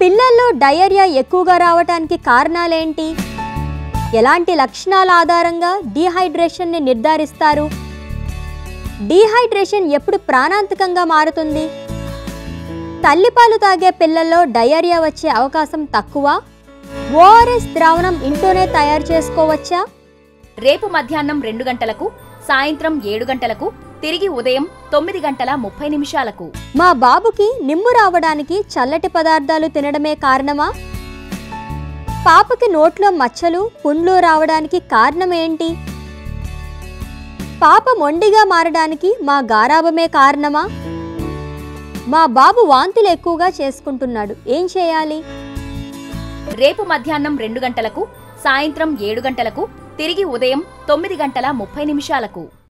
పిల్లల్లో డయేరియా ఎక్కువగా రావటానికి కారణాలేంటి ఎలాంటి లక్షణాల ఆధారంగా డీహైడ్రేషన్ని నిర్ధారిస్తారు డీహైడ్రేషన్ ఎప్పుడు ప్రాణాంతకంగా మారుతుంది తల్లిపాలు తాగే పిల్లల్లో డయేరియా వచ్చే అవకాశం తక్కువ ఓఆర్ఎస్ ద్రావణం ఇంట్లోనే తయారు చేసుకోవచ్చా రేపు మధ్యాహ్నం రెండు గంటలకు సాయంత్రం ఏడు గంటలకు తిరిగి ఉదయం తొమ్మిది గంటల ముప్పై నిమిషాలకు మా బాబుకి నిమ్ము రావడానికి చల్లటి పదార్థాలు తినడమే కారణమా పాపకి నోట్లో మచ్చలు పుండ్లు రావడానికి కారణం ఏంటి పాప మొండిగా మారడానికి మా గారాబమే కారణమా మా బాబు వాంతులు ఎక్కువగా చేసుకుంటున్నాడు ఏం చేయాలి రేపు మధ్యాహ్నం రెండు గంటలకు సాయంత్రం ఏడు గంటలకు తిరిగి ఉదయం తొమ్మిది గంటల ముప్పై నిమిషాలకు